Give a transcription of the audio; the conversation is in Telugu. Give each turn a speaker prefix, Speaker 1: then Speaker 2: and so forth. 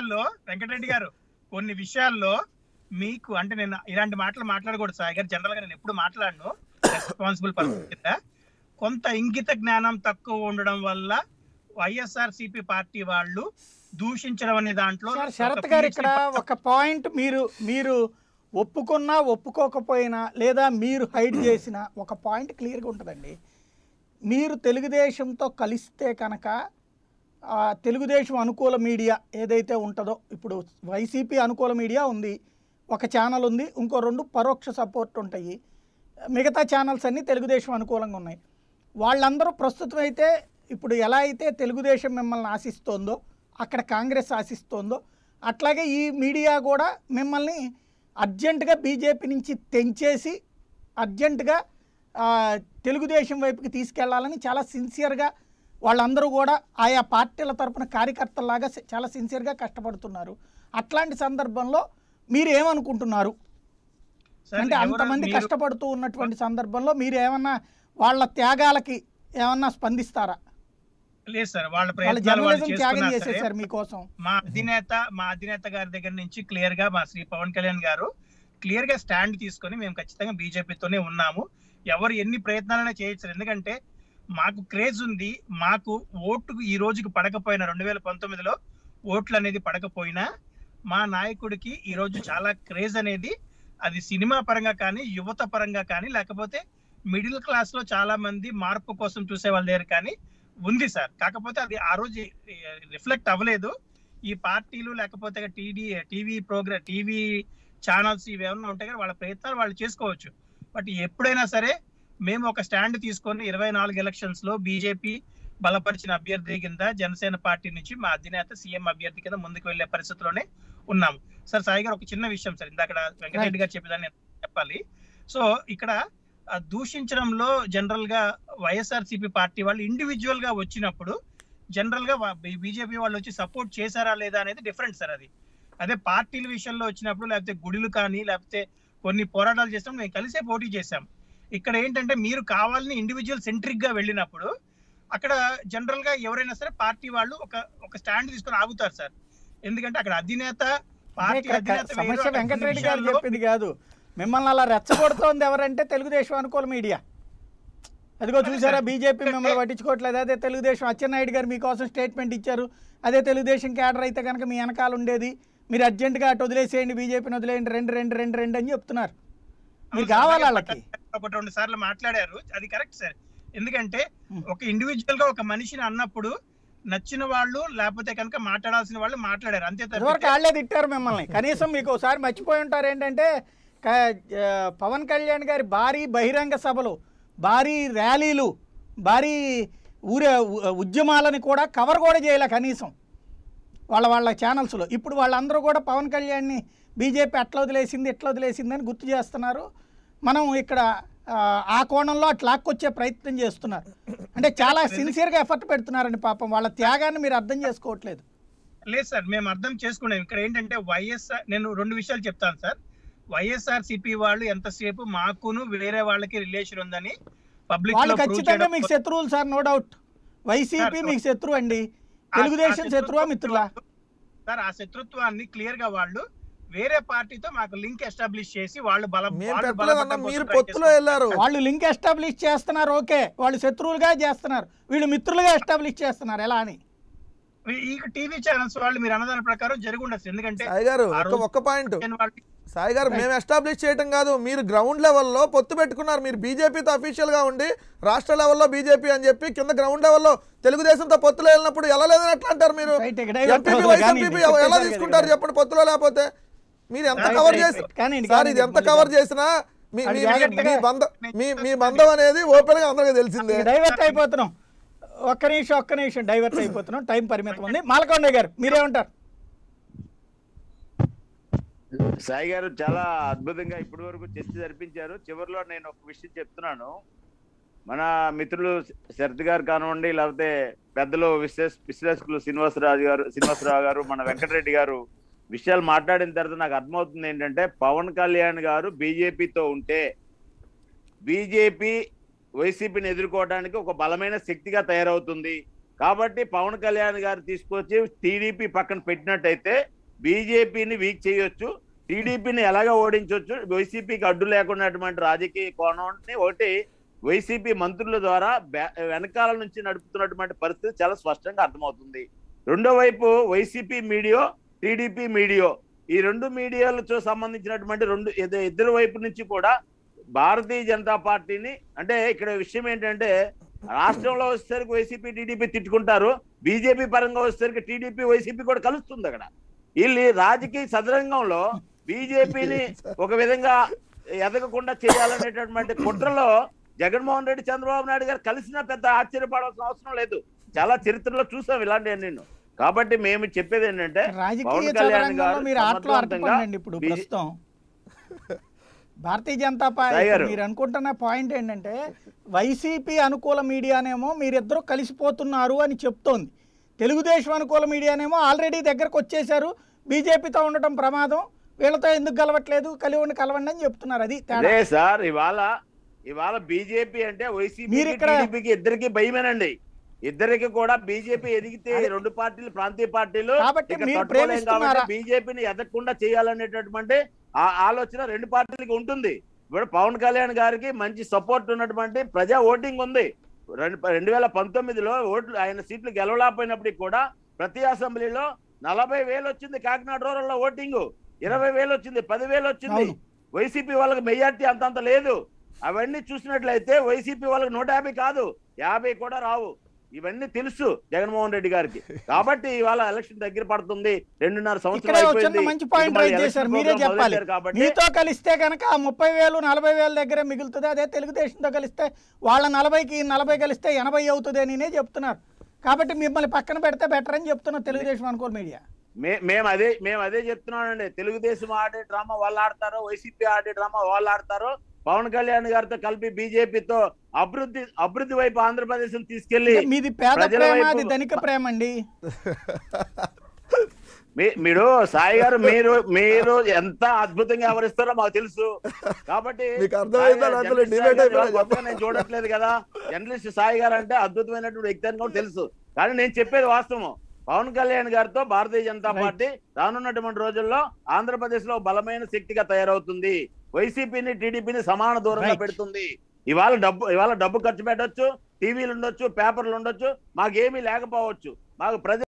Speaker 1: విషయాల్లో వెంకటరెడ్డి గారు కొన్ని విషయాల్లో మీకు అంటే నేను ఇలాంటి మాటలు మాట్లాడకూడదు సాయి గారు జనరల్ గా నేను ఎప్పుడు మాట్లాడను రెస్పాన్సిబుల్ పర్సన్ కింద కొంత ఇంగిత జ్ఞానం తక్కువ ఉండడం వల్ల వైఎస్ఆర్ సిపి పార్టీ వాళ్ళు దూషించడం అనే దాంట్లో
Speaker 2: సార్
Speaker 1: ఒక
Speaker 2: శరత్ గారు ఇక్కడ
Speaker 1: PhD
Speaker 2: ఒక పాయింట్ మీరు మీరు ఒప్పుకున్నా ఒప్పుకోకపోయినా లేదా మీరు హైడ్ చేసిన ఒక పాయింట్ క్లియర్గా ఉంటుందండి మీరు తెలుగుదేశంతో కలిస్తే కనుక ఆ, తెలుగుదేశం అనుకూల మీడియా ఏదైతే ఉంటుందో ఇప్పుడు వైసీపీ అనుకూల మీడియా ఉంది ఒక ఛానల్ ఉంది ఇంకో రెండు పరోక్ష సపోర్ట్ ఉంటాయి మిగతా ఛానల్స్ అన్నీ తెలుగుదేశం అనుకూలంగా ఉన్నాయి వాళ్ళందరూ ప్రస్తుతం అయితే ఇప్పుడు ఎలా అయితే తెలుగుదేశం మిమ్మల్ని ఆశిస్తోందో అక్కడ కాంగ్రెస్ ఆశిస్తోందో అట్లాగే ఈ మీడియా కూడా మిమ్మల్ని అర్జెంటుగా బీజేపీ నుంచి తెంచేసి అర్జెంటుగా ఆ, తెలుగుదేశం వైపుకి తీసుకెళ్లాలని చాలా సిన్సియర్గా వాళ్ళందరూ కూడా ఆయా పార్టీల తరపున కార్యకర్తల్లాగా సి- చాలా సిన్సియర్గా కష్టపడుతున్నారు అట్లాంటి సందర్భంలో మీరు ఏమనుకుంటున్నారు
Speaker 1: సార్,
Speaker 2: అంటే
Speaker 1: ఎవరు-
Speaker 2: అంతమంది
Speaker 1: మీరు-
Speaker 2: కష్టపడుతూ ఉన్నటువంటి సందర్భంలో మీరు ఏమన్నా వాళ్ళ త్యాగాలకి ఏమన్నా స్పందిస్తారా
Speaker 1: లేదు సార్ వాళ్ళ
Speaker 2: వాళ్ళ
Speaker 1: ప్రయత్నాలు వాళ్ళు
Speaker 2: జర్నలిజం త్యాగం
Speaker 1: చేసుకున్నా సరే,
Speaker 2: చేసేసారు మీకోసం
Speaker 1: మా అధినేత మా అధినేత గారి దగ్గర నుంచి క్లియర్ గా మా శ్రీ పవన్ కళ్యాణ్ గారు క్లియర్ గా స్టాండ్ తీసుకొని మేము ఖచ్చితంగా బీజేపీతోనే ఉన్నాము ఎవరు ఎన్ని ప్రయత్నాలైనా చేయొచ్చు ఎందుకంటే మాకు క్రేజ్ ఉంది మాకు ఓటు ఈ రోజుకి పడకపోయినా రెండు వేల పంతొమ్మిదిలో ఓట్లు అనేది పడకపోయినా మా నాయకుడికి ఈ రోజు చాలా క్రేజ్ అనేది అది సినిమా పరంగా కానీ యువత పరంగా కానీ లేకపోతే మిడిల్ క్లాస్ లో చాలా మంది మార్పు కోసం చూసే వాళ్ళ దగ్గర కానీ ఉంది సార్ కాకపోతే అది ఆ రోజు రిఫ్లెక్ట్ అవ్వలేదు ఈ పార్టీలు లేకపోతే టీడీ టీవీ ప్రోగ్రామ్ టీవీ ఛానల్స్ ఇవి ఏమన్నా ఉంటాయి కదా వాళ్ళ ప్రయత్నాలు వాళ్ళు చేసుకోవచ్చు బట్ ఎప్పుడైనా సరే మేము ఒక స్టాండ్ తీసుకొని ఇరవై నాలుగు ఎలక్షన్స్ లో బీజేపీ బలపరిచిన అభ్యర్థి కింద జనసేన పార్టీ నుంచి మా అధినేత సీఎం అభ్యర్థి కింద ముందుకు వెళ్లే పరిస్థితిలోనే ఉన్నాము సార్ సాయి గారు ఒక చిన్న విషయం సార్ ఇందాక వెంకటరెడ్డి గారు చెప్పేదాన్ని నేను చెప్పాలి సో ఇక్కడ ఆ దూషించడంలో జనరల్ గా వైఎస్ఆర్ సిపి పార్టీ వాళ్ళు ఇండివిజువల్ గా వచ్చినప్పుడు జనరల్ గా బీజేపీ వాళ్ళు వచ్చి సపోర్ట్ చేశారా లేదా అనేది డిఫరెంట్ సార్ అది అదే పార్టీల విషయంలో వచ్చినప్పుడు లేకపోతే గుడులు కానీ లేకపోతే కొన్ని పోరాటాలు చేసినప్పుడు మేము కలిసే పోటీ చేశాం ఇక్కడ ఏంటంటే మీరు కావాలని ఇండివిజువల్ సెంట్రిక్ గా వెళ్ళినప్పుడు అక్కడ జనరల్ గా ఎవరైనా సరే పార్టీ వాళ్ళు ఒక ఒక స్టాండ్ తీసుకొని ఆగుతారు సార్ ఎందుకంటే అక్కడ అధినేత
Speaker 2: అంటే
Speaker 1: పార్టీ
Speaker 2: ఇక్కడ
Speaker 1: అధినేత వేరు,
Speaker 2: సమస్య
Speaker 1: అక్కడ కొన్ని
Speaker 2: వెంకటరెడ్డి గారు
Speaker 1: విషయాల్లో
Speaker 2: చెప్పింది కాదు మిమ్మల్ని అలా రెచ్చగొడుతోంది ఎవరంటే తెలుగుదేశం అనుకూల మీడియా అదిగో చూసారా బీజేపీ మిమ్మల్ని పట్టించుకోవట్లేదు అదే తెలుగుదేశం అచ్చెన్నాయుడు గారు మీకోసం స్టేట్మెంట్ ఇచ్చారు అదే తెలుగుదేశం క్యాడర్ అయితే కనుక మీ వెనకాల ఉండేది మీరు అర్జెంటుగా అటు వదిలేసేయండి బీజేపీని వదిలేయండి రెండు రెండు రెండు రెండు అని చెప్తున్నారు మీరు
Speaker 1: అవును సార్,
Speaker 2: కావాలి
Speaker 1: అలాగే
Speaker 2: వాళ్ళకి
Speaker 1: ఒకటి రెండు సార్లు మాట్లాడారు అది కరెక్ట్ సార్ ఎందుకంటే
Speaker 2: Hmm.
Speaker 1: ఒక ఇండివిజువల్ గా ఒక మనిషిని అన్నప్పుడు నచ్చిన వాళ్ళు లేకపోతే కనుక మాట్లాడాల్సిన వాళ్ళు మాట్లాడారు అంతే
Speaker 2: ఇదివరకు
Speaker 1: తప్పితే
Speaker 2: వాళ్ళే తిట్టారు మిమ్మల్ని కనీసం మీకు ఒకసారి మర్చిపోయి ఉంటారు ఏంటంటే క- ఆ, పవన్ కళ్యాణ్ గారి భారీ బహిరంగ సభలు భారీ ర్యాలీలు భారీ ఊరే ఉ- ఉద్యమాలని కూడా కవర్ కూడా చేయలే కనీసం వాళ్ళ వాళ్ళ ఛానల్స్లో ఇప్పుడు వాళ్ళందరూ కూడా పవన్ కళ్యాణ్ని బీజేపీ అట్లా వదిలేసింది ఇట్లా వదిలేసింది అని గుర్తు చేస్తున్నారు మనం ఇక్కడ ఆ, ఆ కోణంలో అట్లా లాక్కొచ్చే ప్రయత్నం చేస్తున్నారు అంటే చాలా సిన్సియర్గా ఎఫర్ట్ పెడుతున్నారండి పాపం వాళ్ళ త్యాగాన్ని మీరు అర్థం చేసుకోవట్లేదు
Speaker 1: లేదు సార్ మేము అర్థం చేసుకున్నాం ఇక్కడ ఏంటంటే వైఎస్ఆర్ నేను రెండు విషయాలు చెప్తాను సార్ వైఎస్ఆర్ సిపి వాళ్ళు ఎంతసేపు మాకును వేరే వాళ్ళకి రిలేషన్ ఉందని పబ్లిక్
Speaker 2: వాళ్ళు
Speaker 1: లో prove
Speaker 2: ఖచ్చితంగా
Speaker 1: చేయడం
Speaker 2: మీకు శత్రువులు sir no doubt YCP
Speaker 1: sir,
Speaker 2: మీకు శత్రువు అండి
Speaker 1: ఆ-
Speaker 2: తెలుగుదేశం
Speaker 1: ఆ
Speaker 2: శత్రువా మిత్రులా
Speaker 1: సార్ ఆ శత్రుత్వాన్ని క్లియర్ గా వాళ్ళు వేరే పార్టీతో మాకు లింక్ ఎస్టాబ్లిష్ చేసి వాళ్ళు బలం
Speaker 3: మేము
Speaker 1: వాళ్ళు
Speaker 3: పెట్టలేదన్నా
Speaker 1: బలపడడం కోసం
Speaker 3: మీరు
Speaker 1: try
Speaker 3: పొత్తులో
Speaker 1: చేస్తున్నారు.
Speaker 3: వెళ్ళారు
Speaker 2: వాళ్ళు లింక్ ఎస్టాబ్లిష్ చేస్తున్నారు ఓకే వాళ్ళు శత్రువులుగా చేస్తున్నారు వీళ్ళు మిత్రులుగా ఎస్టాబ్లిష్ చేస్తున్నారు ఎలా అని
Speaker 1: ఈ టీవీ ఛానల్స్ వాళ్ళు మీరు అన్నదాని ప్రకారం జరిగి ఉండొచ్చు ఎందుకంటే
Speaker 3: సాయి గారు
Speaker 1: ఆ
Speaker 3: ఒక్క
Speaker 1: రోజు
Speaker 3: ఒక్క పాయింట్
Speaker 1: వాళ్ళు
Speaker 3: సాయి గారు మేము ఎస్టాబ్లిష్ చేయటం కాదు మీరు గ్రౌండ్ లెవెల్లో పొత్తు పెట్టుకున్నారు మీరు బీజేపీతో అఫీషియల్ గా ఉండి రాష్ట్ర లెవెల్లో బీజేపీ అని చెప్పి కింద గ్రౌండ్ లెవెల్లో తెలుగుదేశంతో పొత్తులో వెళ్ళినప్పుడు ఎలా లేదని ఎట్లా అంటారు మీరు
Speaker 2: Right, ఇక్కడ divert
Speaker 3: ఎంపీపీ
Speaker 2: అవుతుంది
Speaker 3: వైస్
Speaker 2: కానీ
Speaker 3: ఎంపీపీ
Speaker 2: చెప్పేశారు
Speaker 3: ఎలా
Speaker 2: కదా
Speaker 3: తీసుకుంటారు
Speaker 2: ఇక్కడ.
Speaker 3: చెప్పండి పొత్తులో లేకపోతే మీరు ఎంత
Speaker 1: Right,
Speaker 3: కవర్
Speaker 1: right,
Speaker 3: చేసి
Speaker 1: right.
Speaker 2: కానివ్వండి,
Speaker 3: సార్ ఇది ఎంత
Speaker 2: కానివ్వండి,
Speaker 3: కవర్
Speaker 2: మళ్ళీ
Speaker 3: చేసినా మీ
Speaker 2: అది
Speaker 3: మీ- మీ-
Speaker 2: జాగ్రత్తగా-
Speaker 3: మీ బంధం మీ మీ బంధం అనేది ఓపెన్ గా అందరికీ తెలిసిందే
Speaker 2: డైవర్ట్ అయిపోతున్నాం ఒక్క నిమిషం ఒక్క నిమిషం డైవర్ట్ అయిపోతున్నాం టైం పరిమితం ఉంది మాలకొండ గారు మీరేమంటారు
Speaker 4: సాయి గారు చాలా అద్భుతంగా ఇప్పటి వరకు చర్చ జరిపించారు చివరిలో నేను ఒక విషయం చెప్తున్నాను మన మిత్రులు శరత్ గారు కానివ్వండి లేకపోతే పెద్దలు విశ్లేష విశ్లేషకులు శ్రీనివాసరాజు గారు శ్రీనివాసరావు గారు మన వెంకటరెడ్డి గారు విషయాలు మాట్లాడిన తర్వాత నాకు అర్థమవుతుంది ఏంటంటే పవన్ కళ్యాణ్ గారు బీజేపీతో ఉంటే బీజేపీ వైసీపీని ఎదుర్కోవడానికి ఒక బలమైన శక్తిగా తయారవుతుంది కాబట్టి పవన్ కళ్యాణ్ గారు తీసుకొచ్చి టీడీపీ పక్కన పెట్టినట్టయితే బీజేపీని వీక్ చేయొచ్చు టీడీపీని ఎలాగ ఓడించవచ్చు వైసీపీకి అడ్డు లేకున్నటువంటి రాజకీయ కోణాన్ని ఒకటి వైసీపీ మంత్రుల ద్వారా బ్యా- వెనకాల నుంచి నడుపుతున్నటువంటి పరిస్థితి చాలా స్పష్టంగా అర్థమవుతుంది రెండో వైపు వైసీపీ మీడియో టీడీపీ మీడియో ఈ రెండు మీడియాలతో సంబంధించినటువంటి రెండు ఇద- ఇద్దరు వైపు నుంచి కూడా భారతీయ జనతా పార్టీని అంటే ఇక్కడ విషయం ఏంటంటే రాష్ట్రంలో వచ్చేసరికి వైసీపీ టీడీపీ తిట్టుకుంటారు బీజేపీ పరంగా వచ్చేసరికి టీడీపీ వైసీపీ కూడా కలుస్తుంది అక్కడ వీళ్ళు రాజకీయ సదరంగంలో బీజేపీని ఒక విధంగా ఎదగకుండా చేయాలనేటటువంటి కుట్రలో జగన్మోహన్ రెడ్డి చంద్రబాబు నాయుడు గారు కలిసినా పెద్ద ఆశ్చర్యపడాల్సిన అవసరం లేదు చాలా చరిత్రలో చూసాం ఇలాంటి నేను కాబట్టి మేము చెప్పేది ఏంటంటే
Speaker 2: రాజకీయ
Speaker 4: పవన్ కళ్యాణ్
Speaker 2: చదరంగంలో
Speaker 4: గారు
Speaker 2: మీరు ఆటలో
Speaker 4: సమర్థవంతంగా
Speaker 2: అర్థపడండి ఇప్పుడు
Speaker 4: బీజే-
Speaker 2: ప్రస్తుతం భారతీయ జనతా పార్టీ
Speaker 4: సాయి గారు.
Speaker 2: మీరు అనుకుంటున్న పాయింట్ ఏంటంటే వైసీపీ అనుకూల మీడియానేమో మీరిద్దరూ కలిసిపోతున్నారు అని చెప్తోంది తెలుగుదేశం అనుకూల మీడియానేమో ఆల్రెడీ దగ్గరకు వచ్చేసారు బీజేపీతో ఉండటం ప్రమాదం వీళ్ళతో ఎందుకు కలవట్లేదు కలివండి కలవండి అని చెప్తున్నారు అది తేడా
Speaker 4: అదే సార్ ఇవాళ ఇవాళ బీజేపీ అంటే వైసీపీ
Speaker 2: మీరు ఇక్కడ-
Speaker 4: టీడీపీకి ఇద్దరికి భయమేనండి ఇద్దరికి కూడా బీజేపీ ఎదిగితే
Speaker 2: అదే.
Speaker 4: రెండు పార్టీలు ప్రాంతీయ పార్టీలు
Speaker 2: కాబట్టి
Speaker 4: ఇక
Speaker 2: మీరు
Speaker 4: తట్టుకోలేం
Speaker 2: ప్రేమిస్తున్నారా?
Speaker 4: కాబట్టి బీజేపీని ఎదగకుండా చేయాలనేటటువంటి ఆ ఆలోచన రెండు పార్టీలకి ఉంటుంది ఇప్పుడు పవన్ కళ్యాణ్ గారికి మంచి సపోర్ట్ ఉన్నటువంటి ప్రజా ఓటింగ్ ఉంది రెండు రెండు వేల పంతొమ్మిదిలో ఓట్లు ఆయన సీట్లు గెలవలేకపోయినప్పటికీ కూడా ప్రతి అసెంబ్లీలో నలభై వేలు వచ్చింది కాకినాడ రూరల్ లో ఓటింగ్ ఇరవై వేలు వచ్చింది పదివేలు వచ్చింది
Speaker 2: అవును.
Speaker 4: వైసీపీ వాళ్ళకి మెజార్టీ అంతంత లేదు అవన్నీ చూసినట్లయితే వైసీపీ వాళ్ళకి నూట యాభై కాదు యాభై కూడా రావు ఇవన్నీ తెలుసు జగన్మోహన్ రెడ్డి గారికి కాబట్టి ఇవాళ ఎలక్షన్ దగ్గర పడుతుంది రెండున్నర సంవత్సరం
Speaker 2: ఇక్కడే ఒక
Speaker 4: అయిపోయింది
Speaker 2: చిన్న మంచి పాయింట్
Speaker 4: ఇక మళ్ళీ
Speaker 2: రైజ్
Speaker 4: ఎలక్షన్
Speaker 2: చేశారు మీరే
Speaker 4: ప్రోగ్రాం
Speaker 2: చెప్పాలి
Speaker 4: మొదలెట్టారు కాబట్టి
Speaker 2: మీతో కలిస్తే కనుక ఆ ముప్పై వేలు నలభై వేల దగ్గర మిగులుతుంది అదే తెలుగుదేశంతో కలిస్తే వాళ్ళ నలభైకి నలభై కలిస్తే ఎనభై అవుతుంది అని చెప్తున్నారు కాబట్టి మిమ్మల్ని పక్కన పెడితే బెటర్ అని చెప్తున్నారు తెలుగుదేశం అనుకో మీడియా
Speaker 4: మే- మేము అదే మేము అదే చెప్తున్నామండి తెలుగుదేశం ఆడే డ్రామా వాళ్ళు ఆడతారు వైసీపీ ఆడే డ్రామా వాళ్ళు ఆడతారు పవన్ కళ్యాణ్ గారితో కలిపి బీజేపీతో అభివృద్ధి అభివృద్ధి వైపు ఆంధ్రప్రదేశ్ తీసుకెళ్లి
Speaker 2: మీది పేద
Speaker 4: ప్రజల
Speaker 2: ప్రేమ
Speaker 4: వైపు-
Speaker 2: అది ధనిక ప్రేమ అండి
Speaker 4: మీ- మీరు సాయి గారు మీరు మీరు ఎంత అద్భుతంగా వ్యవహరిస్తారో మాకు తెలుసు కాబట్టి
Speaker 3: మీకు అర్థమైందా?
Speaker 4: సాయి గారు,
Speaker 3: అందులో
Speaker 4: జర్నలిస్ట్
Speaker 3: debate
Speaker 4: సాయి గారు
Speaker 3: అయిపోయిందా?
Speaker 4: ఇవాళ కొత్తగా నేను చూడట్లేదు కదా జర్నలిస్ట్ సాయి గారు అంటే అద్భుతమైనటువంటి వ్యక్తి అని కూడా తెలుసు కానీ నేను చెప్పేది వాస్తవం పవన్ కళ్యాణ్ గారితో భారతీయ జనతా
Speaker 2: Right.
Speaker 4: పార్టీ రానున్నటువంటి రోజుల్లో ఆంధ్రప్రదేశ్ లో బలమైన శక్తిగా తయారవుతుంది వైసీపీని టీడీపీని సమాన దూరంగా
Speaker 2: Right.
Speaker 4: పెడుతుంది ఇవాళ డబ్బు ఇవాళ డబ్బు ఖర్చు పెట్టొచ్చు టీవీలు ఉండొచ్చు పేపర్లు ఉండొచ్చు మాకేమీ లేకపోవచ్చు మాకు ప్రజ